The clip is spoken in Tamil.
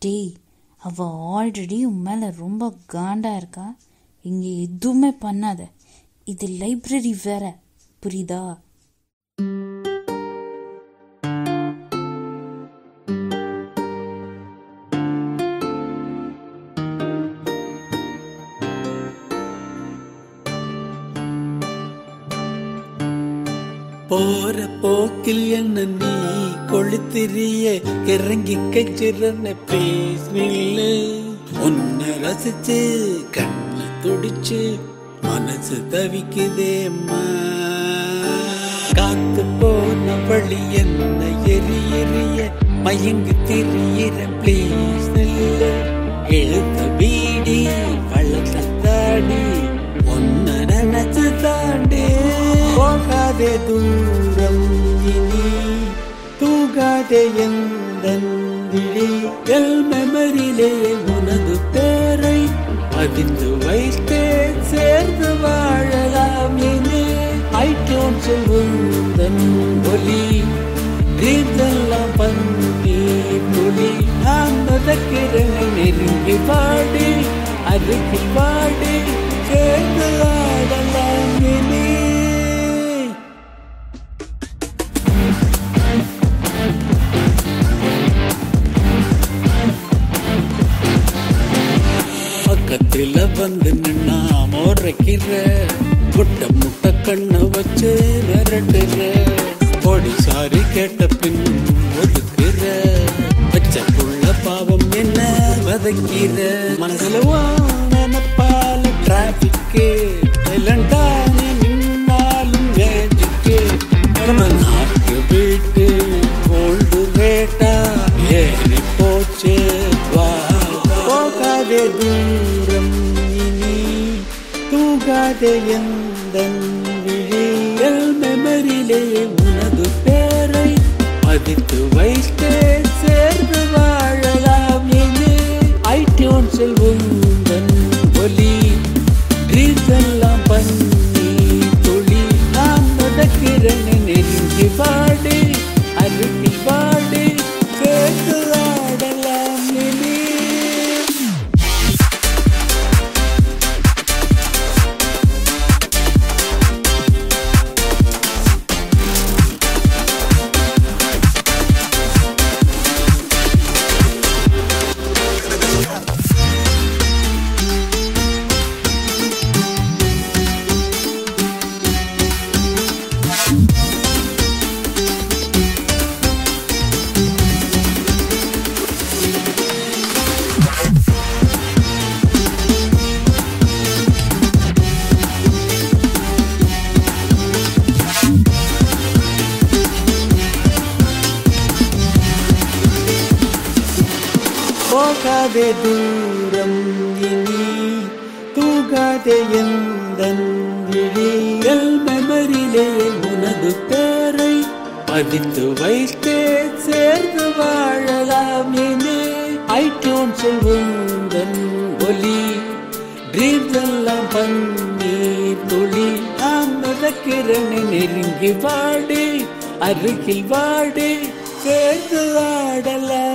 டேய் அவ ஆல்ரெடி உன் மேல ரொம்ப காண்டா இருக்கா இங்க எதுவுமே பண்ணாத இது லைப்ரரி வேற புரியுதா போற போக்கில் என்ன நீ கொளுத்திரிய இறங்கி கச்சிறன ப்ளீஸ் நில்லு உன்னை ரசிச்சு கண்ணு துடிச்சு மனசு தவிக்குதேம்மா காத்து போன வழி என்ன எரி எரிய மயங்கி திரியிற ப்ளீஸ் நில்லு எழுத்த வீடி வளர்த்த தாடி ஒன்ன நினைச்சு தாண்டி போகாதே தூரம் இனி தூகாதே எந்த விழி எல் மெமரியிலே உனது பேரை பதிந்து வைத்தே சேர்ந்து வாழலாம் இனி ஐட்டோன் உந்தன் ஒலி ரீதெல்லாம் பண்ணி மொழி நான் மதக்கிறேன் நெருங்கி பாடி அருகில் பாடி சேர்ந்து ஆடலாம் இனி பக்கத்துல வந்து நின்னா மோரைக்கிற முட்டை முட்டை கண்ண வச்சு விரட்டுற பொடி சாரி கேட்ட பின் ஒதுக்குற பச்ச புள்ள பாவம் என்ன வதக்கிற மனசுல நினப்பால டிராபிக்கு இல்லண்டா நீ நின்னாலும் வேஜிக்கு நம்ம நாட்டு வீட்டு கோல்டு ரேட்டா ஏறி போச்சு வா போகாதே தூரம் இனி தூகாதே எந்த விழிகள் மெமரியிலே உனது பேரை பதித்து வைத்தே சேர்ந்து வாழலாம் இனி ஐடியூன்ஸில் உந்தன் ஒலி ரீசெல்லாம் பண்ணி தொழி நான் நடக்கிறேன் நெருங்கி பாடி அருகில் பாடி சேர்ந்து ஆடலாம் இனி போகாதே தூரம் இனி தூகாதே எந்த விழிகள் மெமரியிலே உனது பேரை பதித்து வைத்தே சேர்ந்து வாழலாம் இனி ஐட்டோன்ஸில் உந்தன் ஒலி ட்ரீம்ஸ் எல்லாம் பண்ணி துளி நான் மிதக்கிறேன் நெருங்கி வாடி அருகில் வாடி சேர்ந்து ஆடலாம்